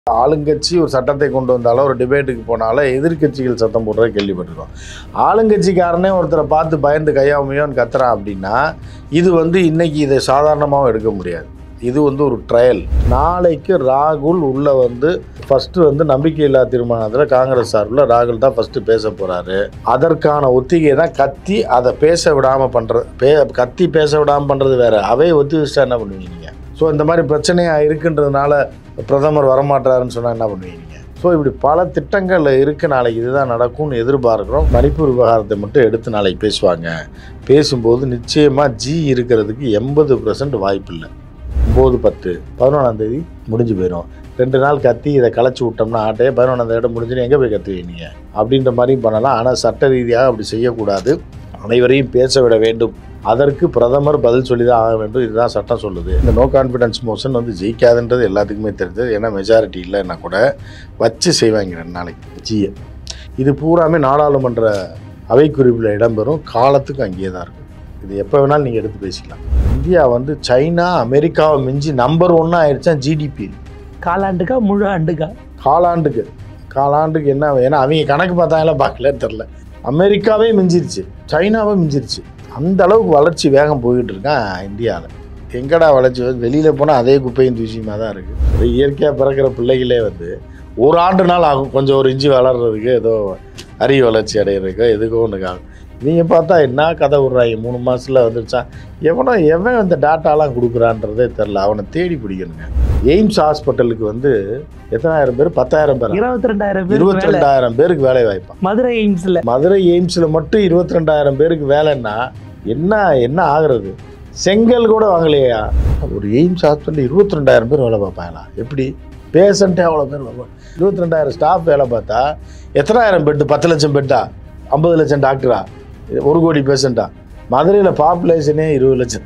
ஆளுங்கட்சி ஒரு சட்டத்தை கொண்டு வந்தாலும் ஒரு டிபேட்டுக்கு போனாலும் எதிர்க்கட்சிகள் சத்தம் போடுறத கேள்விப்பட்டிருக்கோம் ஆளுங்கட்சிக்காரனே ஒருத்தரை பார்த்து பயந்து கையாமையோன்னு கத்துறான் அப்படின்னா இது வந்து இன்னைக்கு இதை சாதாரணமாகவும் எடுக்க முடியாது இது வந்து ஒரு ட்ரையல் நாளைக்கு ராகுல் உள்ள வந்து ஃபஸ்ட்டு வந்து நம்பிக்கையில்லா தீர்மானத்தில் காங்கிரஸ் சார்பில் ராகுல் தான் ஃபஸ்ட்டு பேச போகிறாரு அதற்கான ஒத்திகை தான் கத்தி அதை பேச விடாமல் பண்ணுறது பே கத்தி பேச விடாமல் பண்ணுறது வேற அவை ஒத்தி வச்சுட்டா என்ன பண்ணுவீங்க நீங்கள் ஸோ இந்த மாதிரி பிரச்சனையாக இருக்குன்றதுனால பிரதமர் வரமாட்டாருன்னு சொன்னால் என்ன பண்ணுவீங்க நீங்கள் ஸோ இப்படி பல திட்டங்கள் இருக்குது நாளைக்கு இதுதான் நடக்கும்னு எதிர்பார்க்குறோம் மணிப்பூர் விவகாரத்தை மட்டும் எடுத்து நாளைக்கு பேசுவாங்க பேசும்போது நிச்சயமாக ஜி இருக்கிறதுக்கு எண்பது பர்சன்ட் வாய்ப்பு இல்லை ஒம்பது பத்து பதினொன்றாம் தேதி முடிஞ்சு போயிடும் ரெண்டு நாள் கத்தி இதை களைச்சி விட்டோம்னா ஆட்டையே பதினொன்றாம் தேதி முடிஞ்சுன்னு எங்கே போய் கத்துவீங்க அப்படின்ற மாதிரியும் பண்ணலாம் ஆனால் சட்ட ரீதியாக அப்படி செய்யக்கூடாது அனைவரையும் பேச விட வேண்டும் அதற்கு பிரதமர் பதில் சொல்லி தான் ஆக வேண்டும் இதுதான் சட்டம் சொல்லுது இந்த நோ கான்ஃபிடன்ஸ் மோஷன் வந்து ஜெயிக்காதுன்றது எல்லாத்துக்குமே தெரிஞ்சது ஏன்னா மெஜாரிட்டி இல்லைன்னா கூட வச்சு செய்வாங்க ரெண்டு நாளைக்கு ஜியை இது பூராமே நாடாளுமன்ற அவைக்குறிப்பில் இடம்பெறும் காலத்துக்கு அங்கேயே தான் இருக்கும் இது எப்போ வேணாலும் நீங்கள் எடுத்து பேசிக்கலாம் இந்தியா வந்து சைனா அமெரிக்காவை மிஞ்சி நம்பர் ஒன்று ஆயிடுச்சா ஜிடிபி காலாண்டுக்கா முழு ஆண்டுக்கா காலாண்டுக்கு காலாண்டுக்கு என்ன ஏன்னா அவங்க கணக்கு பார்த்தாங்களா பார்க்கலன்னு தெரில அமெரிக்காவே மிஞ்சிருச்சு சைனாவே மிஞ்சிருச்சு அந்த அளவுக்கு வளர்ச்சி வேகம் போய்கிட்டு இருக்கான் இந்தியாவில் எங்கடா வளர்ச்சி வருது வெளியில் போனால் அதே குப்பையும் தூசியமாக தான் இருக்குது இயற்கையாக பிறக்கிற பிள்ளைகளே வந்து ஒரு ஆண்டு நாள் ஆகும் கொஞ்சம் ஒரு இஞ்சி வளர்றதுக்கு ஏதோ அறிவு வளர்ச்சி அடையிறதுக்கோ எதுக்கோ ஒன்றுக்கு ஆகும் நீங்கள் பார்த்தா என்ன கதை விட்றாங்க மூணு மாதத்தில் வந்துருச்சான் எவனோ எவன் அந்த டேட்டாலாம் கொடுக்குறான்றதே தெரில அவனை தேடி பிடிக்கணுங்க எய்ம்ஸ் ஹாஸ்பிட்டலுக்கு வந்து எத்தனாயிரம் பேர் பத்தாயிரம் பேர் இருபத்தி ரெண்டாயிரம் பேர் இருபத்தி வேலை ரெண்டாயிரம் பேருக்கு வேலை வாய்ப்பான் மதுரை எய்ம்ஸ்ல மதுரை எய்ம்ஸில் மட்டும் இருபத்தி ரெண்டாயிரம் பேருக்கு வேலைன்னா என்ன என்ன ஆகுறது செங்கல் கூட வாங்கலையா ஒரு எய்ம்ஸ் ஹாஸ்பிட்டல் இருபத்தி ரெண்டாயிரம் பேர் வேலை பார்ப்பாங்களா எப்படி பேஷண்ட்டே அவ்வளோ பேர் பார்ப்பாங்க இருபத்தி ரெண்டாயிரம் ஸ்டாஃப் வேலை பார்த்தா எத்தனாயிரம் பெட்டு பத்து லட்சம் பெட்டா ஐம்பது லட்சம் டாக்டரா ஒரு கோடி பேஷண்ட்டா மதுரையில் பாப்புலேஷனே இருபது லட்சம்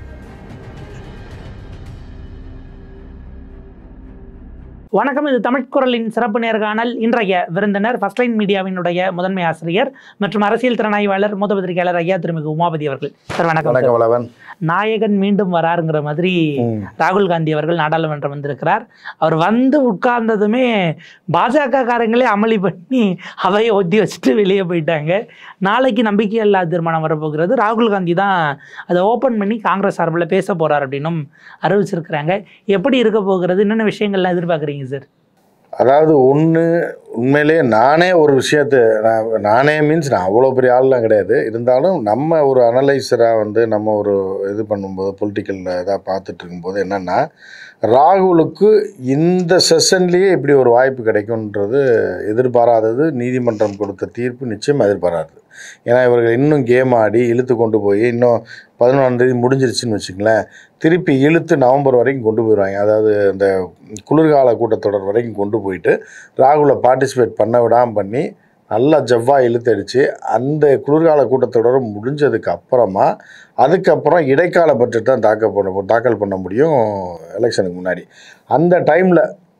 வணக்கம் இது தமிழ் குரலின் சிறப்பு நேர்காணல் இன்றைய விருந்தினர் ஃபர்ஸ்ட் லைன் மீடியாவினுடைய முதன்மை ஆசிரியர் மற்றும் அரசியல் திறனாய்வாளர் மூத்த பத்திரிகையாளர் ஐயா திருமிகு உமாபதி அவர்கள் சார் வணக்கம் சார். வணக்கம் வளவன் நாயகன் மீண்டும் வராருங்கிற மாதிரி ம். ராகுல் காந்தி அவர்கள் நாடாளுமன்றம் வந்திருக்கிறார் அவர் வந்து உட்கார்ந்ததுமே பாஜக காரங்களே அமளி பண்ணி அவையை ஒத்தி வச்சுட்டு வெளியே போயிட்டாங்க நாளைக்கு நம்பிக்கையில்லா தீர்மானம் வரப்போகிறது ராகுல் காந்தி தான் அதை ஓப்பன் பண்ணி காங்கிரஸ் சார்பில் பேச போறார் அப்படின்னும் அறிவிச்சிருக்கிறாங்க எப்படி இருக்க போகிறது என்னென்ன விஷயங்கள்லாம் எதிர்பார்க்குறீங்க சார் அதாவது ஒன்று உண்மையிலேயே நானே ஒரு விஷயத்தை நான் நானே மீன்ஸ் நான் அவ்வளோ பெரிய ஆள்லாம் கிடையாது இருந்தாலும் நம்ம ஒரு அனலைசராக வந்து நம்ம ஒரு இது பண்ணும்போது பொலிட்டிக்கல் இதாக பார்த்துட்டு இருக்கும்போது என்னென்னா ராகுலுக்கு இந்த செஷன்லேயே இப்படி ஒரு வாய்ப்பு கிடைக்கும்ன்றது எதிர்பாராதது நீதிமன்றம் கொடுத்த தீர்ப்பு நிச்சயம் எதிர்பாராதது ஏன்னா இவர்கள் இன்னும் கேம் ஆடி இழுத்து கொண்டு போய் இன்னும் பதினொன்றாம் தேதி முடிஞ்சிருச்சுன்னு வச்சுங்களேன் திருப்பி இழுத்து நவம்பர் வரைக்கும் கொண்டு போயிடுவாங்க அதாவது இந்த குளிர்கால கூட்டத்தொடர் வரைக்கும் கொண்டு போயிட்டு ராகுலை பார்ட்டிசிபேட் பண்ண விடாமல் பண்ணி நல்லா ஜவ்வா இழுத்தடிச்சு அந்த குளிர்கால கூட்டத்தொடர் முடிஞ்சதுக்கு அப்புறமா அதுக்கப்புறம் இடைக்கால பட்ஜெட் தான் தாக்கல் பண்ண தாக்கல் பண்ண முடியும் எலெக்ஷனுக்கு முன்னாடி அந்த டைமில்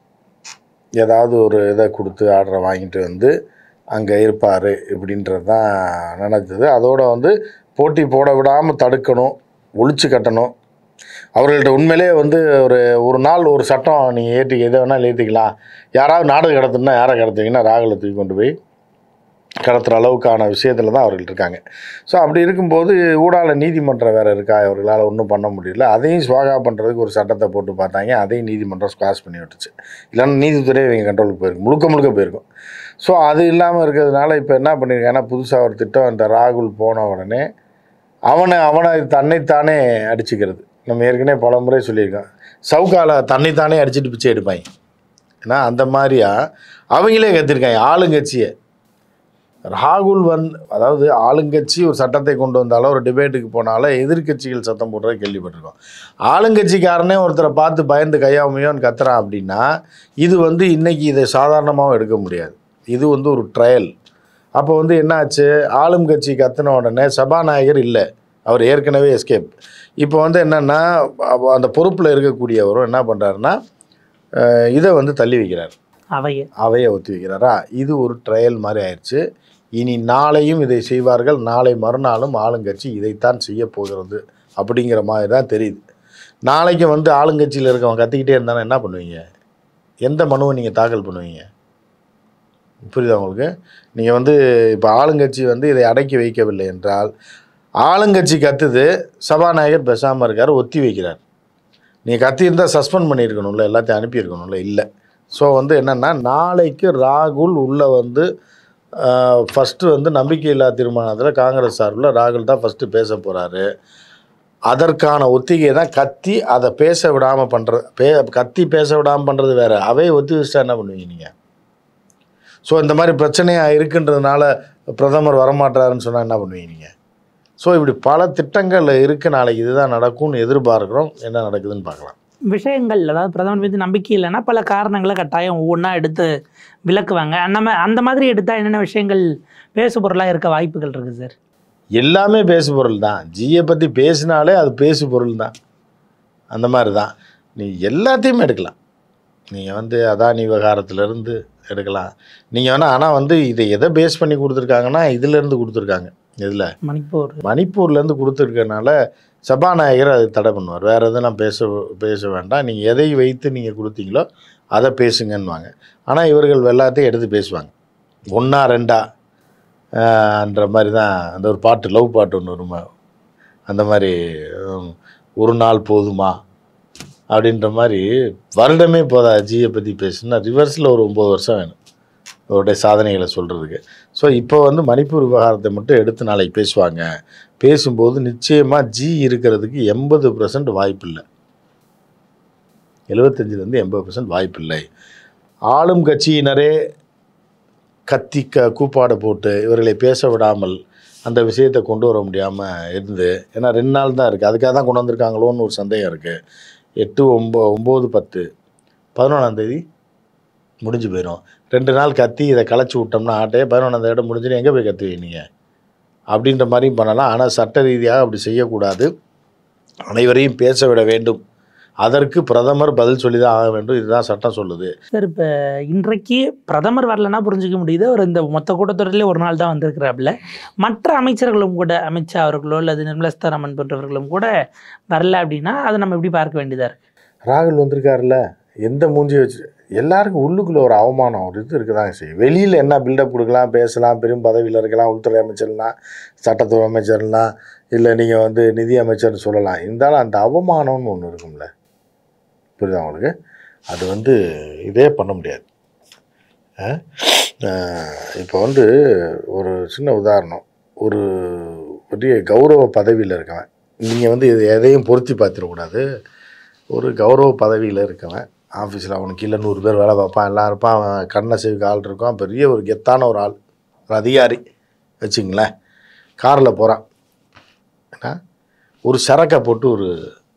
ஏதாவது ஒரு இதை கொடுத்து ஆர்டரை வாங்கிட்டு வந்து அங்கே இருப்பார் இப்படின்றது தான் நினச்சது அதோட வந்து போட்டி போட விடாமல் தடுக்கணும் ஒழிச்சு கட்டணும் அவர்கள்ட்ட உண்மையிலே வந்து ஒரு ஒரு நாள் ஒரு சட்டம் நீங்கள் ஏற்றி எதை வேணாலும் ஏற்றிக்கலாம் யாராவது நாடகம் கடத்தணும்னா யாரை கடத்துவீங்கன்னா ராகுலை தூக்கி கொண்டு போய் கடத்துகிற அளவுக்கான விஷயத்தில் தான் அவர்கள் இருக்காங்க ஸோ அப்படி இருக்கும்போது ஊடால நீதிமன்றம் வேறு இருக்கா அவர்களால் ஒன்றும் பண்ண முடியல அதையும் ஸ்வாகா பண்ணுறதுக்கு ஒரு சட்டத்தை போட்டு பார்த்தாங்க அதையும் நீதிமன்றம் ஸ்குவாஷ் பண்ணி விட்டுச்சு இல்லைன்னா நீதித்துறை இவங்க கண்ட்ரோலுக்கு போயிருக்கும் முழுக்க முழுக்க போயிருக்கும் ஸோ அது இல்லாமல் இருக்கிறதுனால இப்போ என்ன பண்ணியிருக்காங்கன்னா புதுசாக ஒரு திட்டம் இந்த ராகுல் போன உடனே அவனை அவனை தன்னைத்தானே அடிச்சுக்கிறது நம்ம ஏற்கனவே பல முறை சொல்லியிருக்கோம் சவுக்கால தன்னைத்தானே அடிச்சுட்டு பிச்சை எடுப்பாங்க ஏன்னா அந்த மாதிரியா அவங்களே கற்றுருக்காங்க ஆளுங்கட்சியை ராகுல் வந்து அதாவது ஆளுங்கட்சி ஒரு சட்டத்தை கொண்டு வந்தாலும் ஒரு டிபேட்டுக்கு போனாலும் எதிர்க்கட்சிகள் சத்தம் போடுறத கேள்விப்பட்டிருக்கோம் ஆளுங்கட்சிக்காரனே ஒருத்தரை பார்த்து பயந்து கையாமையோன்னு கத்துறான் அப்படின்னா இது வந்து இன்னைக்கு இதை சாதாரணமாகவும் எடுக்க முடியாது இது வந்து ஒரு ட்ரையல் அப்போ வந்து என்னாச்சு ஆளும் கட்சி கத்துன உடனே சபாநாயகர் இல்லை அவர் ஏற்கனவே எஸ்கேப் இப்போ வந்து என்னென்னா அந்த பொறுப்பில் இருக்கக்கூடியவரும் என்ன பண்ணுறாருன்னா இதை வந்து தள்ளி வைக்கிறார் அவைய அவையை ஒத்தி வைக்கிறாரா இது ஒரு ட்ரையல் மாதிரி ஆயிடுச்சு இனி நாளையும் இதை செய்வார்கள் நாளை மறுநாளும் ஆளுங்கட்சி இதைத்தான் செய்ய போகிறது அப்படிங்கிற மாதிரி தான் தெரியுது நாளைக்கு வந்து ஆளுங்கட்சியில் இருக்கவன் கத்திக்கிட்டே இருந்தானே என்ன பண்ணுவீங்க எந்த மனுவை நீங்கள் தாக்கல் பண்ணுவீங்க புரியுதா உங்களுக்கு நீங்கள் வந்து இப்போ ஆளுங்கட்சி வந்து இதை அடக்கி வைக்கவில்லை என்றால் ஆளுங்கட்சி கத்துது சபாநாயகர் பேசாமல் இருக்கார் ஒத்தி வைக்கிறார் நீங்கள் கத்தியிருந்தால் சஸ்பெண்ட் பண்ணியிருக்கணும்ல எல்லாத்தையும் அனுப்பியிருக்கணும்ல இல்லை ஸோ வந்து என்னென்னா நாளைக்கு ராகுல் உள்ளே வந்து ஃபஸ்ட்டு வந்து நம்பிக்கையில்லா தீர்மானத்தில் காங்கிரஸ் சார்பில் ராகுல் தான் ஃபஸ்ட்டு பேச போகிறாரு அதற்கான ஒத்திகை தான் கத்தி அதை பேச விடாமல் பண்ணுறது பே கத்தி பேச விடாமல் பண்ணுறது வேறு அவை ஒத்தி வச்சுட்டா என்ன பண்ணுவீங்க நீங்கள் ஸோ இந்த மாதிரி பிரச்சனையாக இருக்குன்றதுனால பிரதமர் வரமாட்டாருன்னு சொன்னால் என்ன பண்ணுவீங்க நீங்கள் ஸோ இப்படி பல திட்டங்கள் இருக்குது நாளைக்கு இதுதான் நடக்கும்னு எதிர்பார்க்குறோம் என்ன நடக்குதுன்னு பார்க்கலாம் விஷயங்கள் அதாவது பிரதமர் மீது நம்பிக்கை இல்லைன்னா பல காரணங்களை கட்டாயம் ஒவ்வொன்றா எடுத்து விளக்குவாங்க அந்த மா அந்த மாதிரி எடுத்தால் என்னென்ன விஷயங்கள் பேசு பொருளாக இருக்க வாய்ப்புகள் இருக்குது சார் எல்லாமே பேசு பொருள் தான் ஜியை பற்றி பேசினாலே அது பேசு பொருள் தான் அந்த மாதிரி தான் நீ எல்லாத்தையுமே எடுக்கலாம் நீங்கள் வந்து அதானி விவகாரத்துலேருந்து எடுக்கலாம் நீங்கள் வேணால் ஆனால் வந்து இதை எதை பேஸ் பண்ணி கொடுத்துருக்காங்கன்னா இதுலேருந்து கொடுத்துருக்காங்க இதில் மணிப்பூர் மணிப்பூர்லேருந்து கொடுத்துருக்கனால சபாநாயகர் அதை தடை பண்ணுவார் வேறு எதுவும் நான் பேச பேச வேண்டாம் நீங்கள் எதை வைத்து நீங்கள் கொடுத்தீங்களோ அதை பேசுங்கன்னுவாங்க ஆனால் இவர்கள் எல்லாத்தையும் எடுத்து பேசுவாங்க ஒன்றா ரெண்டா ன்ற மாதிரி தான் அந்த ஒரு பாட்டு லவ் பாட்டு ஒன்று வருமா அந்த மாதிரி உம், ஒரு நாள் போதுமா அப்படின்ற மாதிரி வருடமே போதா ஜியை பற்றி பேசுனா ரிவர்ஸில் ஒரு ஒம்பது வருஷம் வேணும் அவருடைய சாதனைகளை சொல்கிறதுக்கு ஸோ இப்போ வந்து மணிப்பூர் விவகாரத்தை மட்டும் எடுத்து நாளைக்கு பேசுவாங்க பேசும்போது நிச்சயமாக ஜி இருக்கிறதுக்கு எண்பது பர்சன்ட் வாய்ப்பு இல்லை எழுபத்தஞ்சிலேருந்து எண்பது பர்சன்ட் வாய்ப்பு இல்லை ஆளும் கட்சியினரே கத்தி க கூப்பாடு போட்டு இவர்களை பேச விடாமல் அந்த விஷயத்தை கொண்டு வர முடியாமல் இருந்து ஏன்னா ரெண்டு நாள் தான் இருக்குது அதுக்காக தான் கொண்டு வந்திருக்காங்களோன்னு ஒரு சந்தேகம் இருக்குது எட்டு ஒம்போ ஒம்பது பத்து பதினொன்றாந்தேதி முடிஞ்சு போயிடும் ரெண்டு நாள் கத்தி இதை களைச்சி விட்டோம்னா ஆட்டையே பதினொன்றாம் தேதி முடிஞ்சுட்டு எங்கே போய் கத்துவீங்க நீங்கள் அப்படின்ற மாதிரியும் பண்ணலாம் ஆனால் சட்ட ரீதியாக அப்படி செய்யக்கூடாது அனைவரையும் பேச விட வேண்டும் அதற்கு பிரதமர் பதில் சொல்லி தான் ஆக வேண்டும் இதுதான் சட்டம் சொல்லுது சார் இப்போ இன்றைக்கு பிரதமர் வரலன்னா புரிஞ்சுக்க முடியுது அவர் இந்த மொத்த கூட்டத்தொடரிலே ஒரு நாள் தான் வந்திருக்கிறாப்புல மற்ற அமைச்சர்களும் கூட அமித்ஷா அவர்களோ அல்லது நிர்மலா சீதாராமன் போன்றவர்களும் கூட வரல அப்படின்னா அதை நம்ம எப்படி பார்க்க வேண்டியதாக இருக்குது ராகுல் வந்திருக்காருல்ல எந்த மூஞ்சி வச்சு எல்லாருக்கும் உள்ளுக்குள்ள ஒரு அவமானம் ஒரு இது இருக்குதாங்க செய்யும் வெளியில் என்ன பில்டப் கொடுக்கலாம் பேசலாம் பெரும் பதவியில் இருக்கலாம் உள்துறை அமைச்சர்லாம் சட்டத்துறை அமைச்சர்லாம் இல்லை நீங்கள் வந்து நிதி அமைச்சர்னு சொல்லலாம் இருந்தாலும் அந்த அவமானம்னு ஒன்று இருக்கும்ல புரியுதா உங்களுக்கு அது வந்து இதே பண்ண முடியாது இப்போ வந்து ஒரு சின்ன உதாரணம் ஒரு பெரிய கௌரவ பதவியில் இருக்கவன் நீங்கள் வந்து இது எதையும் பொருத்தி பார்த்துடக்கூடாது ஒரு கௌரவ பதவியில் இருக்கவன் ஆஃபீஸில் அவனுக்கு கீழே நூறு பேர் வேலை பார்ப்பான் எல்லாம் இருப்பான் அவன் கண்ணை செவிக்கு ஆள் இருக்கான் பெரிய ஒரு கெத்தான ஒரு ஆள் ஒரு அதிகாரி வச்சுங்களேன் காரில் போகிறான் ஏன்னா ஒரு சரக்கை போட்டு ஒரு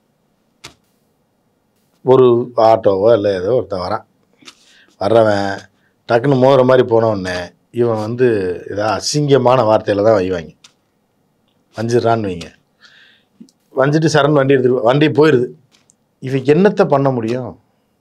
ஒரு ஆட்டோவோ இல்லை ஏதோ ஒருத்தன் வரான் வர்றவன் டக்குன்னு மோதுற மாதிரி போன உடனே இவன் வந்து ஏதாவது அசிங்கமான வார்த்தையில் தான் வைவாங்க வஞ்சிடுறான்னு வைங்க வஞ்சிட்டு சரண் வண்டி எடுத்துட்டு வண்டி போயிடுது இவன் என்னத்தை பண்ண முடியும்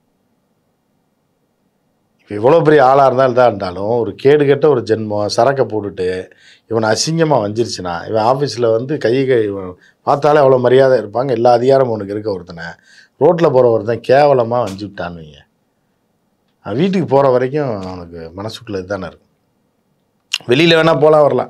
இப்போ இவ்வளோ பெரிய ஆளாக இருந்தாலும் தான் இருந்தாலும் ஒரு கேடு கெட்ட ஒரு ஜென்மம் சரக்கை போட்டுட்டு இவனை அசிங்கமாக வஞ்சிருச்சுன்னா இவன் ஆஃபீஸில் வந்து கை கை இவன் பார்த்தாலே அவ்வளோ மரியாதை இருப்பாங்க எல்லா அதிகாரமும் உனக்கு இருக்க ஒருத்தனை ரோட்டில் போகிற ஒருத்தன் கேவலமாக வஞ்சி விட்டான்னு வைங்க அவன் வீட்டுக்கு போகிற வரைக்கும் அவனுக்கு மனசுக்குள்ளே இதுதானே இருக்கும் வெளியில் வேணால் போகலாம் வரலாம்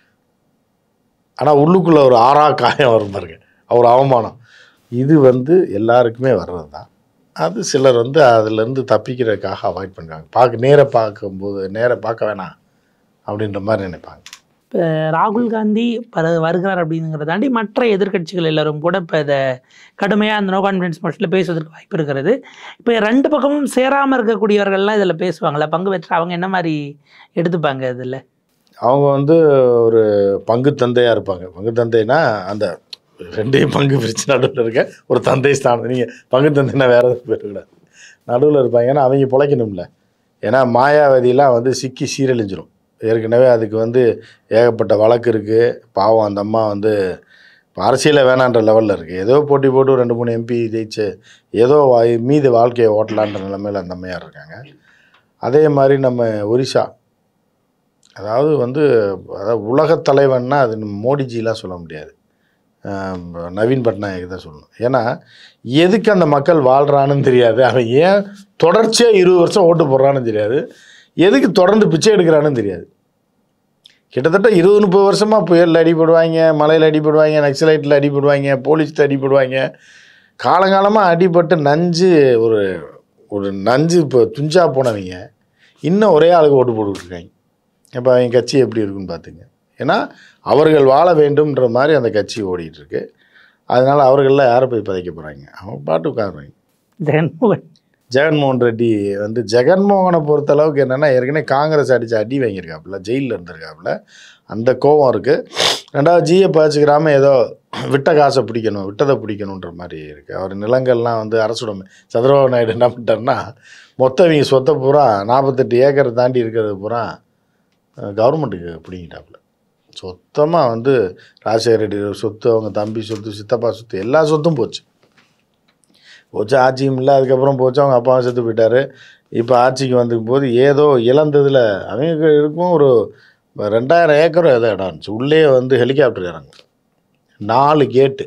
ஆனால் உள்ளுக்குள்ளே ஒரு ஆறா காயம் வரும் பாருங்க ஒரு அவமானம் இது வந்து எல்லாருக்குமே வர்றது தான் அது சிலர் வந்து அதுலேருந்து தப்பிக்கிறதுக்காக அவாய்ட் பண்ணுறாங்க பார்க்க நேராக பார்க்கும்போது நேராக பார்க்க வேணாம் அப்படின்ற மாதிரி நினைப்பாங்க இப்போ ராகுல் காந்தி பர வருகிறார் அப்படிங்கிறத தாண்டி மற்ற எதிர்க்கட்சிகள் எல்லாரும் கூட இப்போ இதை கடுமையாக அந்த நோ கான்ஃபிடன்ஸ் மோஷனில் பேசுவதற்கு வாய்ப்பு இருக்கிறது இப்போ ரெண்டு பக்கமும் சேராமல் இருக்கக்கூடியவர்கள்லாம் இதில் பேசுவாங்கள்ல பங்கு பெற்று அவங்க என்ன மாதிரி எடுத்துப்பாங்க இதில் அவங்க வந்து ஒரு பங்கு தந்தையாக இருப்பாங்க பங்கு தந்தைனா அந்த ரெண்டையும் பங்கு பிரித்து நடுவில் இருக்க ஒரு தந்தை ஸ்தானம் நீங்கள் பங்கு தந்தைனா வேறு எதுவும் போயிடக்கூடாது நடுவில் இருப்பாங்க ஏன்னா அவங்க பிழைக்கணும்ல ஏன்னா மாயாவதிலாம் வந்து சிக்கி சீரழிஞ்சிரும் ஏற்கனவே அதுக்கு வந்து ஏகப்பட்ட வழக்கு இருக்குது பாவம் அந்த அம்மா வந்து இப்போ அரசியலில் வேணான்ற லெவலில் இருக்குது ஏதோ போட்டி போட்டு ஒரு ரெண்டு மூணு எம்பி ஜெயிச்சு ஏதோ வா- மீது வாழ்க்கையை ஓட்டலான்ற நிலைமையில் அந்த அம்மையார் இருக்காங்க அதே மாதிரி நம்ம ஒரிசா அதாவது வந்து அதாவது உலகத் தலைவன்னா அது நம்ம மோடிஜிலாம் சொல்ல முடியாது ஆஹ் நவீன் பட்நாயக் தான் சொல்லணும் ஏன்னா எதுக்கு அந்த மக்கள் வாழ்கிறான்னு தெரியாது அவன் ஏன் தொடர்ச்சியாக இருபது வருஷம் ஓட்டு போடுறான்னு தெரியாது எதுக்கு தொடர்ந்து பிச்சை எடுக்கிறான்னு தெரியாது கிட்டத்தட்ட இருபது முப்பது வருஷமாக புயலில் அடிபடுவாங்க மலையில் அடிபடுவாங்க நக்சலைட்டில் அடிபடுவாங்க போலீஸில் அடிபடுவாங்க காலங்காலமாக அடிபட்டு நஞ்சு ஒரு ஒரு நஞ்சு இப்போ துஞ்சா போனவங்க இன்னும் ஒரே ஆளுக்கு ஓட்டு போட்டுக்கிட்டு இருக்காங்க அப்போ அவங்க கட்சி எப்படி இருக்குன்னு பார்த்துங்க ஏன்னா அவர்கள் வாழ வேண்டும்ன்ற மாதிரி அந்த கட்சி ஓடிட்டு இருக்கு அதனால் அவர்களில் யாரை போய் பதைக்க போகிறாங்க அவங்க பாட்டு உட்காருவாங்க ஜெகன்மோகன் ஜெகன்மோகன் ரெட்டி வந்து ஜெகன்மோகனை பொறுத்த அளவுக்கு என்னென்னா ஏற்கனவே காங்கிரஸ் அடித்து அடி வாங்கியிருக்காப்புல ஜெயிலில் இருந்திருக்காப்புல அந்த கோபம் இருக்குது ரெண்டாவது ஜியை பழிச்சுக்கிறாம ஏதோ விட்ட காசை பிடிக்கணும் விட்டதை பிடிக்கணுன்ற மாதிரி இருக்குது அவர் நிலங்கள்லாம் வந்து அரசுடைமை சந்திரபாபு நாயுடு என்ன பண்ணிட்டாருன்னா மொத்தம் இவங்க சொத்தை பூரா நாற்பத்தெட்டு ஏக்கரை தாண்டி இருக்கிறது பூரா கவர்மெண்ட்டுக்கு பிடிங்கிட்டாப்புல சொத்தமாக வந்து ராஜசேகர ரெட்டி சொத்து அவங்க தம்பி சொத்து சித்தப்பா சொத்து எல்லா சொத்தும் போச்சு போச்சு ஆட்சியும் இல்லை அதுக்கப்புறம் போச்சு அவங்க அப்பாவும் செத்து போயிட்டாரு இப்போ ஆட்சிக்கு வந்திருக்கும் போது ஏதோ இழந்ததில் அவங்க இருக்கும் ஒரு ரெண்டாயிரம் ஏக்கரும் ஏதோ இடம் இருந்துச்சு உள்ளே வந்து ஹெலிகாப்டர் இறங்கும் நாலு கேட்டு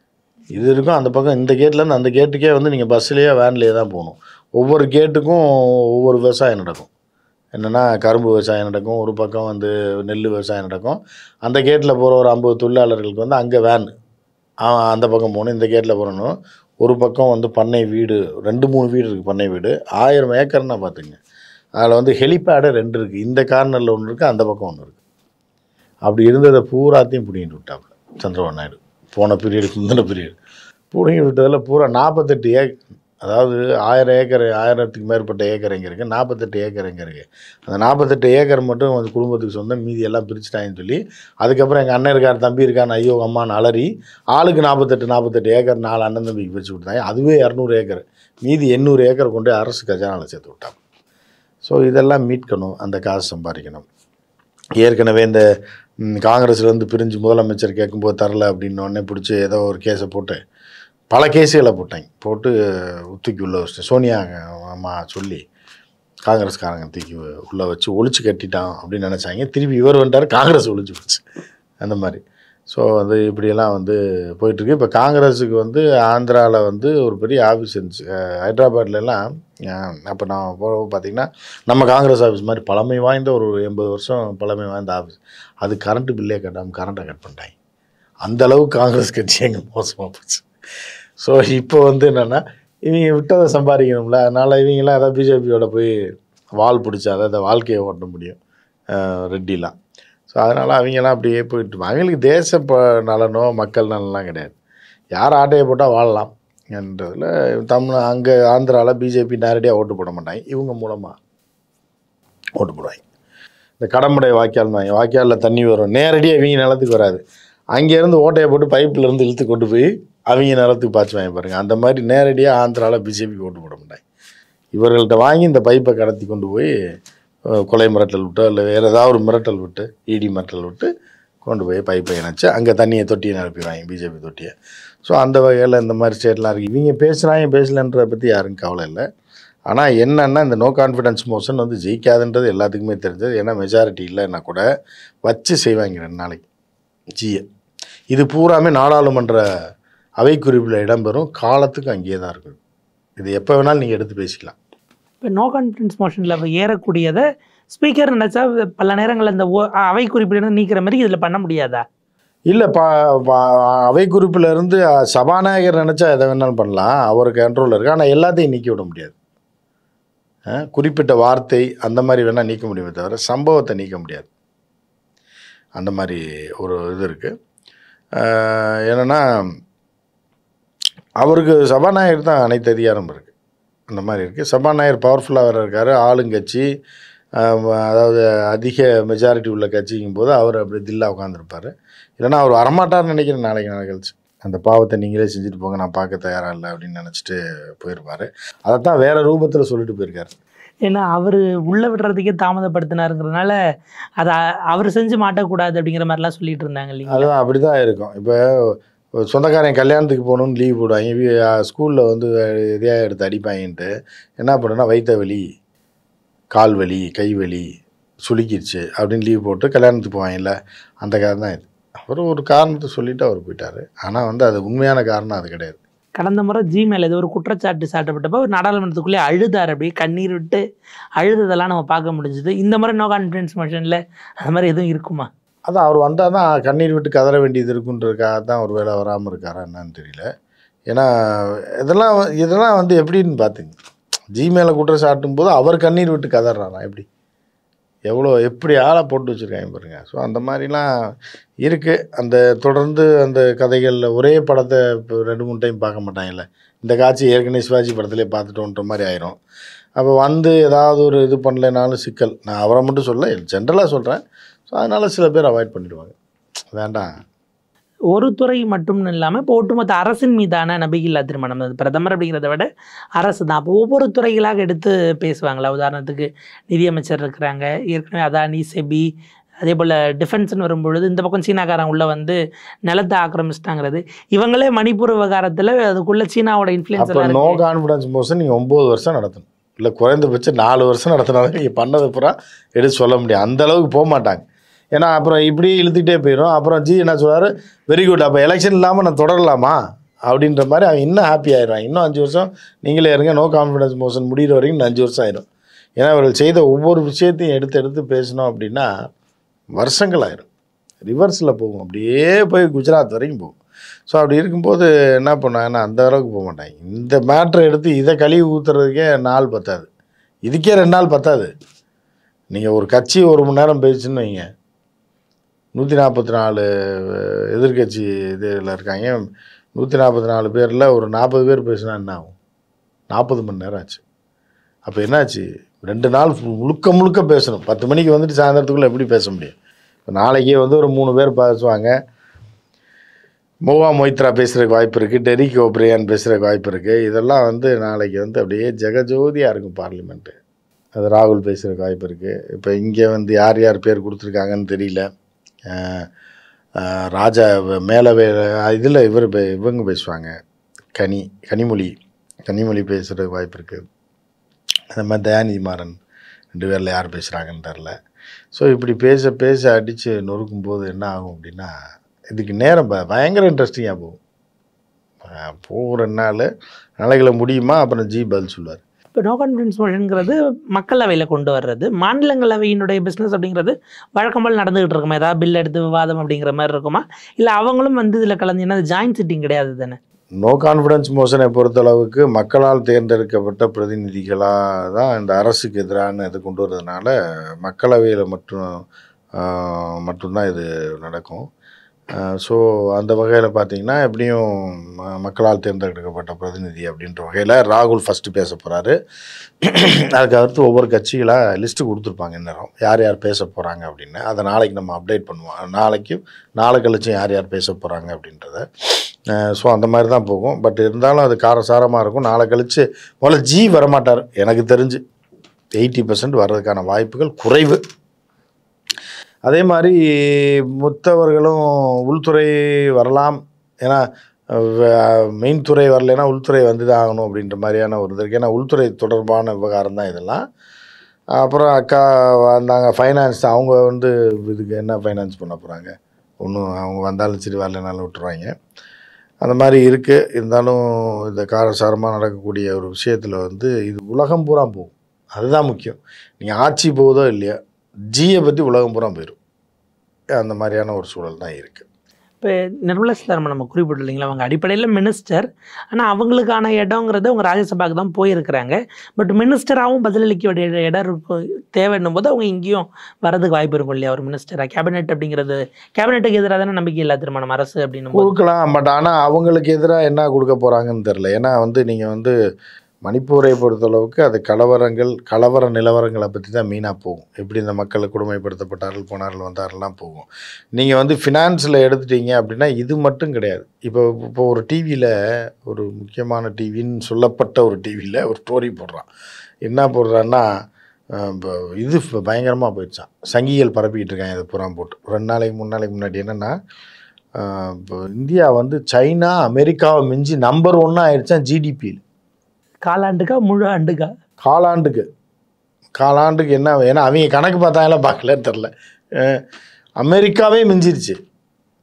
இது இருக்கும் அந்த பக்கம் இந்த கேட்லேருந்து அந்த கேட்டுக்கே வந்து நீங்கள் பஸ்ஸுலேயே வேன்லேயே தான் போகணும் ஒவ்வொரு கேட்டுக்கும் ஒவ்வொரு விவசாயம் நடக்கும் என்னென்னா கரும்பு விவசாயம் நடக்கும் ஒரு பக்கம் வந்து நெல் விவசாயம் நடக்கும் அந்த கேட்டில் போகிற ஒரு ஐம்பது தொழிலாளர்களுக்கு வந்து அங்கே வேன் அந்த பக்கம் போகணும் இந்த கேட்டில் போகணும் ஒரு பக்கம் வந்து பண்ணை வீடு ரெண்டு மூணு வீடு இருக்குது பண்ணை வீடு ஆயிரம் ஏக்கர்னா பார்த்துங்க அதில் வந்து ஹெலிபேடு ரெண்டு இருக்குது இந்த கார்னரில் ஒன்று இருக்குது அந்த பக்கம் ஒன்று இருக்குது அப்படி இருந்ததை பூராத்தையும் பிடிங்கிட்டு விட்டாப்புல சந்திரபாபு நாயுடு போன பீரியடுக்கு முந்தின பீரியட் பிடிங்கி விட்டதில் பூரா நாற்பத்தெட்டு ஏக் அதாவது ஆயிரம் ஏக்கர் ஆயிரத்துக்கு மேற்பட்ட ஏக்கர் எங்கே இருக்குது நாற்பத்தெட்டு ஏக்கர் எங்கே இருக்குது அந்த நாற்பத்தெட்டு ஏக்கர் மட்டும் வந்து குடும்பத்துக்கு சொந்தம் மீதி எல்லாம் பிரிச்சுட்டாங்கன்னு சொல்லி அதுக்கப்புறம் எங்கள் அண்ணன் இருக்கார் தம்பி இருக்கான்னு ஐயோ அம்மான்னு அலறி ஆளுக்கு நாற்பத்தெட்டு நாற்பத்தெட்டு ஏக்கர் நாலு அண்ணன் தம்பிக்கு பிரித்து விட்டாங்க அதுவே இரநூறு ஏக்கர் மீதி எண்ணூறு ஏக்கர் கொண்டு போய் அரசு கஜானாவில் சேர்த்து விட்டாங்க ஸோ இதெல்லாம் மீட்கணும் அந்த காசு சம்பாதிக்கணும் ஏற்கனவே இந்த ம், காங்கிரஸ்லேருந்து பிரிஞ்சு முதலமைச்சர் கேட்கும்போது தரல அப்படின்னு உடனே பிடிச்சி ஏதோ ஒரு கேஸை போட்டு பல கேஸுகளை போட்டாங்க போட்டு தூக்கி உள்ள வச்சுட்டு சோனியா அம்மா சொல்லி காங்கிரஸ்காரங்க தூக்கி உள்ளே வச்சு ஒழிச்சு கட்டிட்டான் அப்படின்னு நினச்சாங்க திருப்பி இவர் வந்துட்டார் காங்கிரஸ் ஒழிச்சு போச்சு அந்த மாதிரி ஸோ அது இப்படியெல்லாம் வந்து போயிட்டுருக்கு இப்போ காங்கிரஸுக்கு வந்து ஆந்திராவில் வந்து ஒரு பெரிய ஆஃபீஸ் இருந்துச்சு அஹ் ஹைதராபாத்லலாம் அப்போ நான் போகிறப்ப பார்த்தீங்கன்னா நம்ம காங்கிரஸ் ஆஃபீஸ் மாதிரி பழமை வாய்ந்த ஒரு எண்பது வருஷம் பழமை வாய்ந்த ஆஃபீஸ் அது கரண்ட்டு பில்லே கட்டாமல் கரண்ட்டை கட் பண்ணிட்டாங்க அந்த அளவுக்கு காங்கிரஸ் கட்சி எங்கே மோசமாக போச்சு ஸோ இப்போ வந்து என்னென்னா இவங்க விட்டதை சம்பாதிக்கணும்ல அதனால் இவங்கெல்லாம் ஏதாவது பிஜேபியோட போய் வால் பிடிச்சா தான் அந்த வாழ்க்கையை ஓட்ட முடியும் அஹ் ரெட்டிலாம் ஸோ அதனால் அவங்கெல்லாம் அப்படியே போயிட்டு இருப்பாங்க. அவங்களுக்கு தேச ப நலனோ மக்கள் நலனெலாம் கிடையாது யார் ஆட்டையை போட்டால் வாழலாம் என்றதில் தமிழ் அங்கே ஆந்திராவில் பிஜேபி நேரடியாக ஓட்டு போட மாட்டாங்க இவங்க மூலமாக ஓட்டு போடுவாங்க இந்த கடம்படை வாய்க்கால் வாய்க்காலில் தண்ணி வரும் நேரடியாக இவங்க நிலத்துக்கு வராது அங்கேருந்து ஓட்டையை போட்டு பைப்பில் இருந்து இழுத்து கொண்டு போய் அவங்க நிலத்துக்கு பாய்ச்சி வாங்கி பாருங்கள் அந்த மாதிரி நேரடியாக ஆந்திராவில் பிஜேபிக்கு ஓட்டு போட மாட்டாங்க இவர்கள்ட்ட வாங்கி இந்த பைப்பை கடத்தி கொண்டு போய் அஹ், கொலை மிரட்டல் விட்டு இல்லை வேறு ஏதாவது ஒரு மிரட்டல் விட்டு இடி மிரட்டல் விட்டு கொண்டு போய் பைப்பை இணைச்சு அங்கே தண்ணியை தொட்டியை நிரப்பிடுவாங்க பிஜேபி தொட்டியை ஸோ அந்த வகையில் இந்த மாதிரி ஸ்டேட்லாம் இருக்குது இவங்க பேசுகிறாங்க பேசலன்றதை பற்றி யாருக்கும் கவலை இல்லை ஆனால் என்னன்னா இந்த நோ கான்ஃபிடன்ஸ் மோஷன் வந்து ஜெயிக்காதுன்றது எல்லாத்துக்குமே தெரிஞ்சது ஏன்னா மெஜாரிட்டி இல்லைன்னா கூட வச்சு செய்வாங்க ரெண்டு நாளைக்கு ஜியை இது பூராமே நாடாளுமன்ற அவை குறிப்பில் இடம்பெறும் காலத்துக்கு அங்கேயே தான் இருக்கும் இது எப்போ வேணாலும் நீங்கள் எடுத்து பேசிக்கலாம் இப்போ நோ கான்ஃபிடன்ஸ் மோஷனில் ஏறக்கூடியதை ஸ்பீக்கர் நினச்சா பல நேரங்களில் இந்த ஓ- அவை குறிப்பிலிருந்து நீக்கிற மாதிரி இதில் பண்ண முடியாதா இல்லை பா பா- அவை குறிப்பில் இருந்து சபாநாயகர் நினச்சா எதை வேணாலும் பண்ணலாம் அவர் கண்ட்ரோலில் இருக்கு ஆனால் எல்லாத்தையும் நீக்கி விட முடியாது அஹ், குறிப்பிட்ட வார்த்தை அந்த மாதிரி வேணால் நீக்க முடியுமே தவிர சம்பவத்தை நீக்க முடியாது அந்த மாதிரி ஒரு இது இருக்குது என்னென்னா அவருக்கு சபாநாயகர் தான் அனைத்து அதிகாரம் இருக்குது அந்த மாதிரி இருக்குது சபாநாயகர் பவர்ஃபுல்லாக வேறு இருக்கார் ஆளுங்கட்சி ஆஹ் அதாவது அதிக மெஜாரிட்டி உள்ள கட்சிக்கும் போது அவர் அப்படி தில்லா உட்காந்துருப்பார் இல்லைன்னா அவர் வரமாட்டார்னு நினைக்கிறேன் நாளைக்கு நாள் கழிச்சு அந்த பாவத்தை நீங்களே செஞ்சுட்டு போங்க நான் பார்க்க தயாராக இல்லை அப்படின்னு நினச்சிட்டு போயிருப்பார் அதைத்தான் வேறு ரூபத்தில் சொல்லிட்டு போயிருக்காரு ஏன்னா அவர் உள்ளே விடுறதுக்கே தாமதப்படுத்தினாருங்கிறதுனால அதை அவர் செஞ்சு மாட்டக்கூடாது அப்படிங்கிற மாதிரிலாம் சொல்லிட்டு இருந்தாங்க இல்லைங்களா அதுதான் அப்படி தான் இருக்கும் இப்போ சொந்தக்காரன் கல்யாணத்துக்கு போகணுன்னு லீவ் போடுவாங்க ஸ்கூலில் வந்து எதையாக எடுத்து அடிப்பாங்கன்ட்டு என்ன பண்ணுன்னா வயிற்று வலி கால் வலி கை வலி சுளுக்கிடுச்சு அப்படின்னு லீவ் போட்டு கல்யாணத்துக்கு போவாங்கல்ல அந்த கதை தான் இது அவர் ஒரு காரணத்தை சொல்லிட்டு அவர் போயிட்டார் ஆனால் வந்து அது உண்மையான காரணம் அது கிடையாது கடந்த முறை ஜிமெயில் ஏதோ ஒரு குற்றச்சாட்டு சாட்டப்பட்டப்போ ஒரு நாடாளுமன்றத்துக்குள்ளே அழுதார் அப்படியே கண்ணீர் விட்டு அழுததெல்லாம் நம்ம பார்க்க முடிஞ்சுது இந்த மாதிரி நோ கான்ஃபிடன்ஸ் மோஷனில் அது மாதிரி எதுவும் இருக்குமா அதான் அவர் வந்தால் தான் கண்ணீர் விட்டு கதற வேண்டியது இருக்குன்றதுக்காக தான் ஒரு வேளை வராமல் இருக்காரா என்னன்னு தெரியல ஏன்னா இதெல்லாம் வ- இதெல்லாம் வந்து எப்படின்னு பார்த்துங்க ஜிமெயில குற்றம் சாட்டும் போது அவர் கண்ணீர் விட்டு கதறாராம் எப்படி எவ்வளோ எப்படி ஆளை போட்டு வச்சுருக்காங்க பாருங்க ஸோ அந்த மாதிரிலாம் இருக்குது அந்த தொடர்ந்து அந்த கதைகளில் ஒரே படத்தை இப்போ ரெண்டு மூணு டைம் பார்க்க மாட்டாங்கல்ல இந்த காட்சி ஏற்கனவே சிவாஜி படத்திலே பார்த்துட்டோன்ற மாதிரி ஆயிரும் அப்போ வந்து ஏதாவது ஒரு இது பண்ணலைனாலும் சிக்கல் நான் அவரை மட்டும் சொல்ல ஜென்ரலாக சொல்கிறேன் ஸோ அதனால் சில பேர் அவாய்ட் பண்ணிடுவாங்க வேண்டாம் ஒரு துறை மட்டும்னு இல்லாமல் இப்போ ஒட்டுமொத்த அரசின் மீதான நம்பிக்கையில்லா திருமணம் அது பிரதமர் அப்படிங்கிறத விட அரசு தான் அப்போ ஒவ்வொரு துறைகளாக எடுத்து பேசுவாங்களா உதாரணத்துக்கு நிதியமைச்சர் இருக்கிறாங்க ஏற்கனவே அதானி செபி அதே போல் டிஃபென்ஸ்னு வரும்பொழுது இந்த பக்கம் சீனாக்காரன் உள்ள வந்து நிலத்தை ஆக்கிரமிச்சிட்டாங்கிறது இவங்களே மணிப்பூர் விவகாரத்தில் அதுக்குள்ள சீனாவோட இன்ஃப்ளூயன்ஸ் அப்போ எல்லாம் நோ இருக்கு. கான்ஃபிடன்ஸ் மோஷன் நீங்கள் ஒம்பது வருஷம் நடத்தணும் இல்லை குறைந்தபட்சம் நாலு வருஷம் நடத்தினாலும் நீங்கள் பண்ணது பூரா எடுத்து சொல்ல முடியாது அந்த அளவுக்கு போக மாட்டாங்க ஏன்னா அப்புறம் இப்படியே இழுத்துக்கிட்டே போயிடும் அப்புறம் ஜி என்ன சொல்றாரு வெரி குட் அப்போ எலெக்ஷன் இல்லாமல் நான் தொடரலாமா அப்படின்ற மாதிரி அவன் இன்னும் ஹாப்பி ஆயிடுவான் இன்னும் அஞ்சு வருஷம் நீங்களே இருங்க நோ கான்ஃபிடன்ஸ் மோஷன் முடிகிற வரைக்கும் இன்னும் அஞ்சு வருஷம் ஆயிடும் ஏன்னா அவர்கள் செய்த ஒவ்வொரு விஷயத்தையும் எடுத்து எடுத்து பேசணும் அப்படின்னா வருஷங்கள் ஆயிரும் ரிவர்ஸில் போகும் அப்படியே போய் குஜராத் வரைக்கும் போகும் ஸோ அப்படி இருக்கும்போது என்ன பண்ணாங்கன்னா அந்த அளவுக்கு போக மாட்டாங்க இந்த மேட்ரை எடுத்து இதை கழுவி ஊற்றுறதுக்கே நாள் பத்தாது இதுக்கே ரெண்டு நாள் பத்தாது நீங்கள் ஒரு கட்சி ஒரு மணி நேரம் பேசுன்னு வைங்க நூற்றி நாற்பத்தி நாலு எதிர்கட்சி இதில் இருக்காங்க நூற்றி நாற்பத்தி நாலு பேரில் ஒரு நாற்பது பேர் பேசினா என்ன ஆகும் நாற்பது மணி நேரம் ஆச்சு அப்போ என்னாச்சு ரெண்டு நாள் ஃபு- முழுக்க முழுக்க பேசணும் பத்து மணிக்கு வந்துட்டு சாயந்தரத்துக்குள்ளே எப்படி பேச முடியும் இப்போ நாளைக்கே வந்து ஒரு மூணு பேர் பேசுவாங்க மோவா மொய்த்ரா பேசுகிறதுக்கு வாய்ப்பு இருக்குது டெரிக் ஓப்ரியான் பேசுகிறதுக்கு வாய்ப்பு இருக்குது இதெல்லாம் வந்து நாளைக்கு வந்து அப்படியே ஜெகஜோதியாக இருக்கும் பார்லிமெண்ட்டு அது ராகுல் பேசுகிறதுக்கு வாய்ப்பு இருக்குது இப்போ இங்கே வந்து யார் யார் பேர் கொடுத்துருக்காங்கன்னு தெரியல அஹ், அஹ், ராஜா மேலவே இதில் இவர் பே- இவங்க பேசுவாங்க கனி கனிமொழி கனிமொழி பேசுகிறதுக்கு வாய்ப்பு இருக்குது அந்த மாதிரி தயாநிதி மாறன் ரெண்டு பேரில் யார் பேசுகிறாங்கன்னு தெரில ஸோ இப்படி பேச பேச அடித்து நொறுக்கும் போது என்ன ஆகும் அப்படின்னா இதுக்கு நேரம் ப- பயங்கர இன்ட்ரெஸ்டிங்காக போகும் அஹ் போகிற நாள் நாளைகளை முடியுமா அப்புறம் ஜி பதில் சொல்லுவார் இப்போ நோ கான்ஃபிடன்ஸ் மோஷனுங்கிறது மக்களவையில் கொண்டு வர்றது மாநிலங்களவையினுடைய பிஸ்னஸ் அப்படிங்கிறது வழக்கம் போல் நடந்துகிட்டு இருக்குமா ஏதாவது பில் எடுத்து விவாதம் அப்படிங்கிற மாதிரி இருக்குமா இல்லை அவங்களும் வந்து இதில் கலந்து ஏன்னா ஜாயின்ட் சிட்டிங் கிடையாது தானே நோ கான்ஃபிடன்ஸ் மோஷனை பொறுத்தளவுக்கு மக்களால் தேர்ந்தெடுக்கப்பட்ட பிரதிநிதிகளாக தான் இந்த அரசுக்கு எதிரான இது கொண்டு வரதுனால மக்களவையில் மட்டும் ஆஹ், மட்டும்தான் இது நடக்கும் ஸோ அந்த வகையில் பார்த்தீங்கன்னா எப்படியும் ம- மக்களால் தேர்ந்தெடுக்கப்பட்ட பிரதிநிதி அப்படின்ற வகையில் ராகுல் ஃபஸ்ட்டு பேச போகிறாரு அதுக்கு அடுத்து ஒவ்வொரு கட்சிகளாக லிஸ்ட்டு கொடுத்துருப்பாங்க இந்நேரம் யார் யார் பேச போகிறாங்க அப்படின்னு அதை நாளைக்கு நம்ம அப்டேட் பண்ணுவோம் நாளைக்கு நாளை கழிச்சும் யார் யார் பேச போகிறாங்க அப்படின்றத ஸோ அந்த மாதிரி தான் போகும் பட் இருந்தாலும் அது காரசாரமாக இருக்கும் நாளை கழிச்சு முதல்ல ஜி வரமாட்டார் எனக்கு தெரிஞ்சு எயிட்டி பர்சன்ட் வர்றதுக்கான வாய்ப்புகள் குறைவு அதே மாதிரி மொத்தவர்களும் உள்துறை வரலாம் ஏன்னா மெயின் துறை வரலைன்னா உள்துறை வந்து தான் ஆகணும் அப்படின்ற மாதிரியான ஒரு இது இருக்குது ஏன்னா உள்துறை தொடர்பான விவகாரம் தான் இதெல்லாம் அப்புறம் அக்கா வந்தாங்க ஃபைனான்ஸ் அவங்க வந்து இதுக்கு என்ன ஃபைனான்ஸ் பண்ண போகிறாங்க ஒன்றும் அவங்க வந்தாலும் சரி வரலைனாலும் விட்டுருவாங்க அந்த மாதிரி இருக்குது இருந்தாலும் இந்த காரசாரமாக நடக்கக்கூடிய ஒரு விஷயத்தில் வந்து இது உலகம் பூரா போகும் அதுதான் முக்கியம் நீங்கள் ஆட்சி போகுதோ இல்லையா ஜியை பற்றி உலகம் பூரா போயிடும் அந்த மாதிரியான ஒரு சூழல் தான் இருக்குது இப்போ நிர்மலா சீதாராமன் நம்ம குறிப்பிட்டு இல்லைங்களா அவங்க அடிப்படையில் மினிஸ்டர் ஆனால் அவங்களுக்கான இடங்கிறது அவங்க ராஜ்யசபாக்கு தான் போயிருக்கிறாங்க பட் மினிஸ்டராகவும் பதிலளிக்க வேண்டிய இடம் இருக்கும் தேவைன்னும் போது அவங்க இங்கேயும் வரதுக்கு வாய்ப்பு இருக்கும் இல்லையா ஒரு மினிஸ்டராக கேபினெட் அப்படிங்கிறது கேபினெட்டுக்கு எதிராக தானே நம்பிக்கை இல்லா திருமணம் அரசு அப்படின்னும் போது கொடுக்கலாம் பட் ஆனால் அவங்களுக்கு எதிராக என்ன கொடுக்க போகிறாங்கன்னு தெரில ஏன்னா வந்து நீங்கள் வந்து மணிப்பூரை பொறுத்தளவுக்கு அது கலவரங்கள் கலவர நிலவரங்களை பற்றி தான் மெயினாக போகும் எப்படி இந்த மக்கள் கொடுமைப்படுத்தப்பட்டார்கள் போனார்கள் வந்தார்கள்லாம் போகும் நீங்கள் வந்து ஃபினான்ஸில் எடுத்துட்டீங்க அப்படின்னா இது மட்டும் கிடையாது இப்போ இப்போ ஒரு டிவியில் ஒரு முக்கியமான டிவின்னு சொல்லப்பட்ட ஒரு டிவியில் ஒரு ஸ்டோரி போடுறான் என்ன போடுறான்னா அஹ் இப்போ இது இப்போ பயங்கரமாக போயிடுச்சான் சங்கிகள் பரப்பிக்கிட்டு இருக்காங்க இதை புறம் போட்டு ரெண்டு நாளைக்கு மூணு நாளைக்கு முன்னாடி என்னென்னா இப்போ இந்தியா வந்து சைனா அமெரிக்காவை மிஞ்சி நம்பர் ஒன்னாக ஆயிடுச்சான் ஜிடிபியில் காலாண்டுக்கா முழு ஆண்டுக்கா காலாண்டுக்கு காலாண்டுக்கு என்ன ஏன்னா அவங்க கணக்கு பார்த்தாங்களா பார்க்கலன்னு தெரில அஹ் அமெரிக்காவே மிஞ்சிருச்சு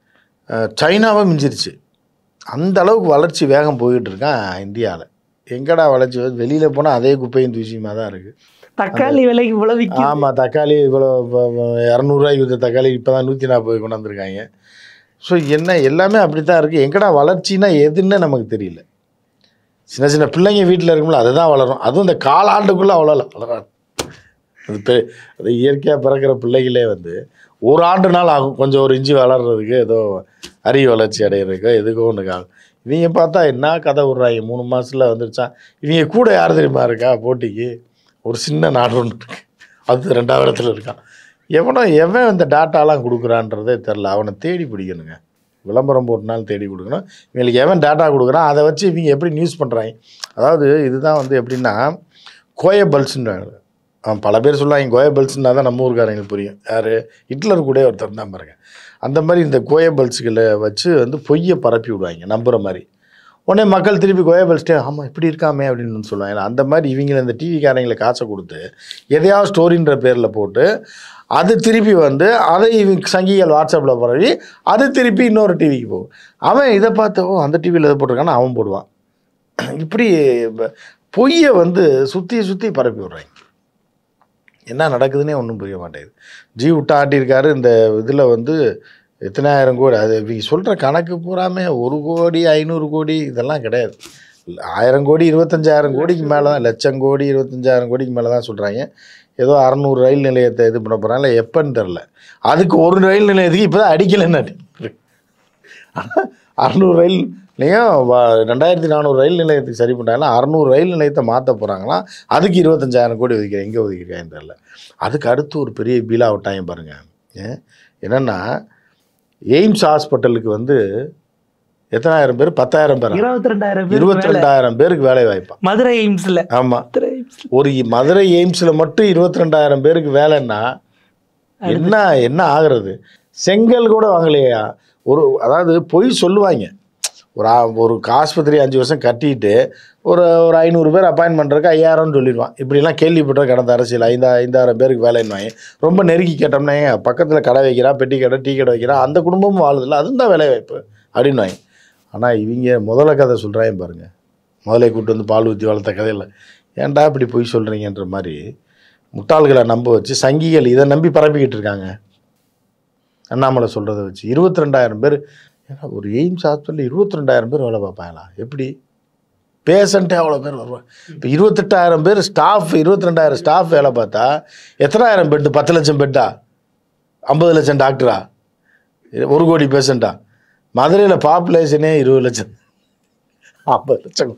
அஹ், சைனாவை மிஞ்சிருச்சு அந்த அளவுக்கு வளர்ச்சி வேகம் போயிட்டு இருக்கான் இந்தியாவில் எங்கடா வளர்ச்சி வருது வெளியில் போனால் அதே குப்பையும் தூசியுமா தான் இருக்குது தக்காளி விலைக்கு இவ்வளவு விற்கும் ஆமாம் தக்காளி இவ்வளோ இரநூறுவாய்க்கு விற்ற தக்காளி இப்போ தான் நூற்றி நாற்பது கொண்டாந்துருக்காங்க ஸோ என்ன எல்லாமே அப்படி தான் இருக்குது எங்கடா வளர்ச்சின்னா எதுன்னு நமக்கு தெரியல சின்ன சின்ன பிள்ளைங்க வீட்டில் இருக்கும்ல அதுதான் வளரும் அதுவும் இந்த காலாண்டுக்குள்ளே அவ்வளோ வளராது அது பெ அது இயற்கையாக பிறக்கிற பிள்ளைகளே வந்து ஒரு ஆண்டு நாள் ஆகும் கொஞ்சம் ஒரு இஞ்சி வளர்றதுக்கு ஏதோ அறிவு வளர்ச்சி அடையிறதுக்கோ எதுக்கோ ஒன்றுக்கு ஆகும் இவங்க பார்த்தா என்ன கதை விட்றாங்க மூணு மாதத்தில் வந்துருச்சான் இவங்க கூட யார் தெரியுமா இருக்கா போட்டிக்கு ஒரு சின்ன நாடு ஒன்று இருக்கு அது ரெண்டாவது இடத்துல இருக்கான் எவனோ எவன் இந்த டாட்டாலாம் கொடுக்குறான்றதே தெரில அவனை தேடி பிடிக்கணுங்க விளம்பரம் போட்டுனாலும் தேடி கொடுக்கணும் இவங்களுக்கு எவன் டேட்டா கொடுக்குறான் அதை வச்சு இவங்க எப்படி நியூஸ் பண்ணுறாங்க அதாவது இதுதான் வந்து எப்படின்னா கோயபல்ஸ்ன்றாங்க அவன் பல பேர் சொல்லுவாங்க கோயபல்ஸ்னா தான் நம்ம ஊருக்காரங்களுக்கு புரியும் யார் ஹிட்லர் கூட ஒருத்தர் தான் பாருங்க அந்த மாதிரி இந்த கோயபல்ஸ்களை வச்சு வந்து பொய்யை பரப்பி விடுவாங்க நம்புகிற மாதிரி உடனே மக்கள் திருப்பி கோயபல்ஸ்டே ஆமாம் இப்படி இருக்காமே அப்படின்னு வந்து சொல்லுவாங்க அந்த மாதிரி இவங்களை இந்த டிவிக்காரங்களை காசை கொடுத்து எதையாவது ஸ்டோரின்ற பேரில் போட்டு அது திருப்பி வந்து அதை இவங்க சங்கிகள் வாட்ஸ்அப்பில் பரவி அது திருப்பி இன்னொரு டிவிக்கு போகும் அவன் இதை பார்த்து ஓ அந்த டிவியில் எதை போட்டிருக்கான்னு அவன் போடுவான் இப்படி ப- பொய்யை வந்து சுற்றி சுற்றி பரப்பி விட்றாங்க என்ன நடக்குதுன்னே ஒன்றும் புரிய மாட்டேங்குது ஜி விட்டா ஆட்டியிருக்காரு இந்த இதில் வந்து எத்தனாயிரம் கோடி அது இவங்க சொல்கிற கணக்கு பூராமே ஒரு கோடி ஐநூறு கோடி இதெல்லாம் கிடையாது ஆயிரம் கோடி இருபத்தஞ்சாயிரம் கோடிக்கு மேலே தான் லட்சம் கோடி இருபத்தஞ்சாயிரம் கோடிக்கு மேலே தான் சொல்கிறாங்க ஏதோ அறநூறு ரயில் நிலையத்தை இது பண்ண போகிறாங்களா எப்போன்னு தெரில அதுக்கு ஒரு ரயில் நிலையத்துக்கு இப்போ தான் அடிக்கலைன்னு அடி அறநூறு ரயில் நிலையம் வ- ரெண்டாயிரத்தி நானூறு ரயில் நிலையத்துக்கு சரி பண்ணாங்கன்னா அறநூறு ரயில் நிலையத்தை மாற்ற போகிறாங்களாம் அதுக்கு இருபத்தஞ்சாயிரம் கோடி ஒதுக்கிறேன் எங்கே ஒதுக்கிருக்காங்கன்னு தெரில அதுக்கு அடுத்து ஒரு பெரிய பீலா விட்டாங்க பாருங்கள் ஏன் என்னென்னா எய்ம்ஸ் ஹாஸ்பிட்டலுக்கு வந்து எத்தனாயிரம் பேர் பத்தாயிரம் பேர் இருபத்தி ரெண்டாயிரம் பேர் இருபத்தி ரெண்டாயிரம் பேருக்கு வேலை வாய்ப்பா மதுரை எய்ம்ஸ்ல ஆமாம் மதுரை எய்ம்ஸ்ல ஒரு மதுரை எய்ம்ஸில் மட்டும் இருபத்தி ரெண்டாயிரம் பேருக்கு வேலைன்னா என்ன என்ன ஆகுறது செங்கல் கூட வாங்கலையா ஒரு அதாவது பொய் சொல்லுவாங்க ஒரு ஆ- ஒரு ஆஸ்பத்திரி அஞ்சு வருஷம் கட்டிட்டு ஒரு ஒரு ஐநூறு பேர் அப்பாயின் பண்ணுறதுக்கு ஐயாயிரம்னு சொல்லிடுவான் இப்படிலாம் கேள்விப்பட்ட கடந்த அரசியல் ஐந்தா ஐந்தாயிரம் பேருக்கு வேலைன்னுவாங்க ரொம்ப நெருக்கி கேட்டோம்னா ஏன் பக்கத்தில் கடை வைக்கிறா பெட்டி கடை டீ கடை வைக்கிறா அந்த குடும்பமும் வாழுதில்ல அதுவும் தான் வேலை வாய்ப்பு அப்படின்னுவாங்க ஆனால் இவங்க முதல்ல கதை சொல்கிறாங்க பாருங்க முதல்ல கூட்டு வந்து பால் ஊற்றி வளர்த்த கதையில் ஏன்டா இப்படி பொய் சொல்கிறீங்கன்ற மாதிரி முட்டாள்களை நம்ப வச்சு சங்கிகள் இதை நம்பி பரப்பிக்கிட்டு இருக்காங்க அண்ணாமலை சொல்கிறத வச்சு இருபத்தி ரெண்டாயிரம் பேர் ஏன்னா ஒரு எய்ம்ஸ் ஹாஸ்பிட்டலில் இருபத்தி ரெண்டாயிரம் பேர் வேலை பார்ப்பாங்களா எப்படி பேஷண்ட்டே அவ்வளோ பேர் வருவாங்க இப்போ இருபத்தெட்டாயிரம் பேர் ஸ்டாஃப் இருபத்தி ரெண்டாயிரம் ஸ்டாஃப் வேலை பார்த்தா எத்தனாயிரம் பெட்டு பத்து லட்சம் பெட்டா ஐம்பது லட்சம் டாக்டரா ஒரு கோடி பேஷண்ட்டா மதுரையில் பாப்புலேஷனே இருபது லட்சம் ஐம்பது லட்சம்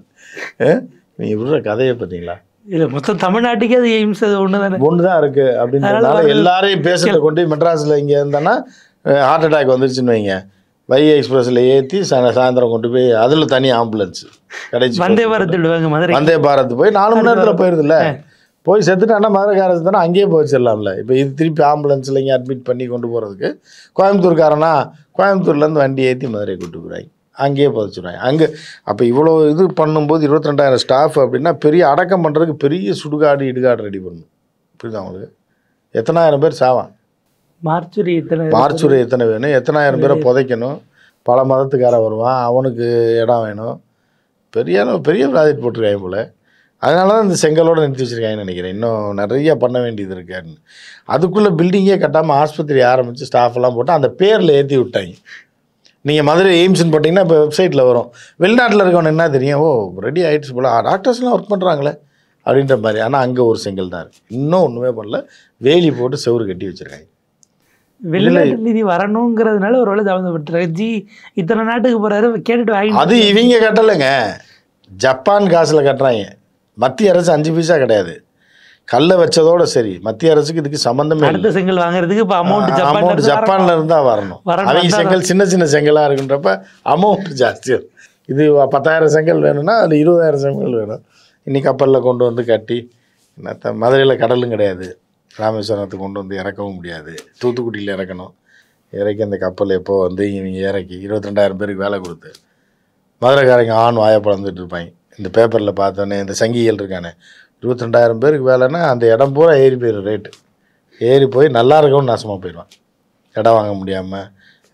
நீங்கள் விடுற கதையை பார்த்தீங்களா இல்ல மொத்தம் தமிழ்நாட்டுக்கே அது எய்ம்ஸ் அது ஒண்ணுதானே ஒன்று தான் இருக்குது அப்படின்றதுனால அதனால வந்து- எல்லாரையும் பேஷண்ட்டை கொண்டு போய் மெட்ராஸில் இங்கே இருந்தோன்னா ஹார்ட் அட்டாக் வந்துருச்சுன்னு வைங்க வை எக்ஸ்பிரஸில் ஏற்றி சாயந்தரம் கொண்டு போய் அதில் தனி ஆம்புலன்ஸ் கடைசி வந்தே பாரத் விடுவாங்க மதுரை வந்தே பாரத் போய் நாலு மணி நேரத்தில் போயிருதுல்ல போய் செத்துட்டான்னா மதுரைக்காரன் தானே அங்கேயே போய் வச்சிடலாம்ல இப்போ இது திருப்பி ஆம்புலன்ஸில் இங்கே அட்மிட் பண்ணி கொண்டு போகிறதுக்கு கோயம்புத்தூர்காரனா கோயம்புத்தூர்லேருந்து வண்டி ஏற்றி மதுரை கூட்டு போகிறாங்க அங்கேயே புதைச்சிடுவாங்க அங்கே அப்போ இவ்வளோ இது பண்ணும்போது இருபத்தி ரெண்டாயிரம் ஸ்டாஃப் அப்படின்னா பெரிய அடக்கம் பண்ணுறதுக்கு பெரிய சுடுகாடு இடுகாடு ரெடி பண்ணணும் புரியுதா உங்களுக்கு எத்தனாயிரம் பேர் சாவான் மார்ச்சுரி இத்தனை மார்ச்சுரி எத்தனை வேணும் எத்தனாயிரம் பேரை புதைக்கணும் பல மதத்துக்காரன் வருவான் அவனுக்கு இடம் வேணும் பெரிய அளவு பெரிய ப்ராஜெக்ட் போட்டிருக்காங்க போல் அதனால தான் இந்த செங்கலோட நிறுத்தி வச்சிருக்காங்கன்னு நினைக்கிறேன் இன்னும் நிறைய பண்ண வேண்டியது இருக்காருன்னு அதுக்குள்ளே பில்டிங்கே கட்டாமல் ஆஸ்பத்திரி ஆரம்பித்து ஸ்டாஃப் எல்லாம் போட்டு அந்த பேரில் ஏற்றி விட்டாங்க நீங்கள் மதுரை எய்ம்ஸ்னு போட்டிங்கன்னா இப்போ வெப்சைட்டில் வரும் வெளிநாட்டில் இருக்கவன் என்ன தெரியும் ஓ ரெடி ஆகிடுச்சு போல டாக்டர்ஸ்லாம் ஒர்க் பண்ணுறாங்களே அப்படின்ற மாதிரி ஆனால் அங்கே ஒரு செங்கல் தான் இருக்குது இன்னும் ஒன்றுமே பண்ணல வேலி போட்டு செவுரு கட்டி வச்சுருக்காங்க வெளிநாட்டு நிதி வரணுங்கிறதுனால ஒரு வேலை தாமதப்பட்டு ஜி இத்தனை நாட்டுக்கு போறாரு கேட்டுட்டு வாங்கி அது இவங்க கட்டலைங்க ஜப்பான் காசில் கட்டுறாங்க மத்திய அரசு அஞ்சு பைசா கிடையாது கல்லை வச்சதோட சரி மத்திய அரசுக்கு இதுக்கு சம்மந்தமே இல்லை அடுத்த செங்கல் வாங்குறதுக்கு இப்ப அமௌண்ட் அமௌண்ட் ஜப்பான் ஜப்பான்ல இருந்தா வரணும் வரணும், அவங்க வந்தா செங்கல் சின்ன சின்ன செங்கலா இருக்குன்றப்ப அமௌண்ட் ஜாஸ்தி வரும். இது பத்தாயிரம் செங்கல் வேணும்னா அதில் இருபதாயிரம் செங்கல் வேணும் இன்னைக்கு கப்பலில் கொண்டு வந்து கட்டி என்னத்த மதுரையில் கடலும் கிடையாது ராமேஸ்வரத்துக்கு கொண்டு வந்து இறக்கவும் முடியாது தூத்துக்குடியில் இறக்கணும் இறக்கி அந்த கப்பல் எப்போ வந்து இவங்க இறக்கி இருபத்தி ரெண்டாயிரம் பேருக்கு வேலை கொடுத்து மதுரைக்காரங்க ஆண் வாயை பிளந்துட்டு இருப்பாங்க இந்த பேப்பரில் பார்த்தோன்னே இந்த சங்கிகள் இருக்கானே இருபத்தி ரெண்டாயிரம் பேருக்கு வேலைன்னா அந்த இடம் பூரா ஏறி போயிடும் ரேட்டு ஏறி போய் நல்லா இருக்கவும் நாசமாக போயிடுவான் இடம் வாங்க முடியாமல்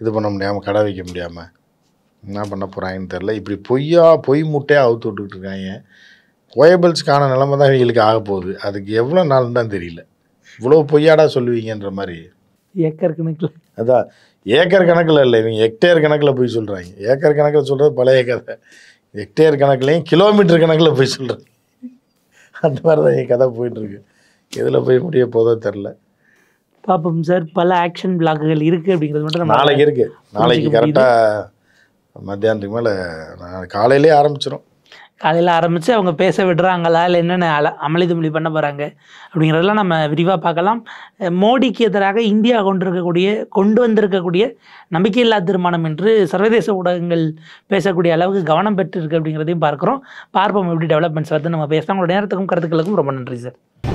இது பண்ண முடியாமல் கடை வைக்க முடியாமல் என்ன பண்ண போகிறாங்கன்னு தெரில இப்படி பொய்யா பொய் முட்டையாக அவுத்து விட்டுக்கிட்டு இருக்காங்க கோயபிள்ஸ்க்கான நிலைமை தான் இவங்களுக்கு ஆக போகுது அதுக்கு எவ்வளோ நாள் தான் தெரியல இவ்வளோ பொய்யாடா சொல்லுவீங்கன்ற மாதிரி ஏக்கர் கணக்கில் அதான் ஏக்கர் கணக்கில் இல்லை இவங்க ஹெக்டேர் கணக்கில் போய் சொல்கிறாங்க ஏக்கர் கணக்கில் சொல்கிறது பழைய கதை ஹெக்டேர் கணக்குலையும் கிலோமீட்டர் கணக்கில் போய் சொல்கிறாங்க அந்த மாதிரி தான் என் கதை போயிட்டுருக்கு எதில் போய் முடிய போதோ தெரில பார்ப்போம் சார் பல ஆக்ஷன் பிளாக்குகள் இருக்குது அப்படிங்கிறது மட்டும் நம்ம நாளைக்கு இருக்கு நாளைக்கு புரிஞ்சுக்க முடியுது. கரெக்டாக மத்தியானத்துக்கு மேலே நான் காலையிலே ஆரம்பிச்சிடும் காலையில் ஆரம்பித்து அவங்க பேச விடுறாங்களா இல்லை என்னென்ன அல அமளிதுமளி பண்ண போகிறாங்க அப்படிங்கிறதெல்லாம் நம்ம விரிவாக பார்க்கலாம் அஹ் மோடிக்கு எதிராக இந்தியா கொண்டிருக்கக்கூடிய கொண்டு வந்திருக்கக்கூடிய நம்பிக்கையில்லா தீர்மானம் என்று சர்வதேச ஊடகங்கள் பேசக்கூடிய அளவுக்கு கவனம் பெற்று இருக்கு அப்படிங்கிறதையும் பார்க்குறோம் பார்ப்போம் எப்படி டெவலப்மெண்ட்ஸ் வருது நம்ம பேசலாம் உங்களோட நேரத்துக்கும் கருத்துக்களுக்கும் ரொம்ப நன்றி சார்